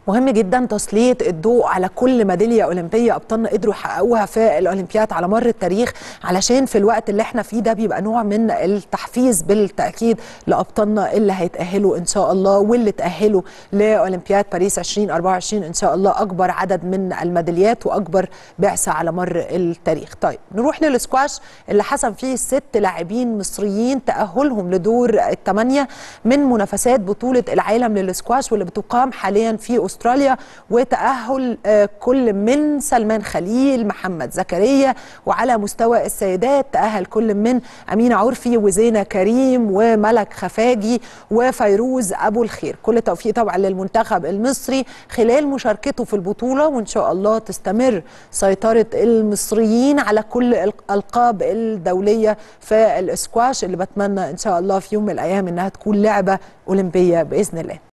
مهم جدا تسليط الضوء على كل ميداليه اولمبيه ابطالنا قدروا يحققوها في الاولمبياد على مر التاريخ علشان في الوقت اللي احنا فيه ده بيبقى نوع من التحفيز بالتاكيد لابطالنا اللي هيتاهلوا ان شاء الله واللي تاهلوا لاولمبياد باريس 2024 ان شاء الله اكبر عدد من الميداليات واكبر بعثه على مر التاريخ. طيب نروح للسكواش اللي حسم فيه ست لاعبين مصريين تاهلهم لدور الثمانيه من منافسات بطوله العالم للسكواش واللي بتقام حاليا في استراليا وتاهل كل من سلمان خليل محمد زكريا وعلى مستوى السيدات تاهل كل من امينه عرفي وزينه كريم وملك خفاجي وفيروز ابو الخير كل التوفيق طبعا للمنتخب المصري خلال مشاركته في البطوله وان شاء الله تستمر سيطره المصريين على كل الالقاب الدوليه في الاسكواش اللي بتمنى ان شاء الله في يوم من الايام انها تكون لعبه اولمبيه باذن الله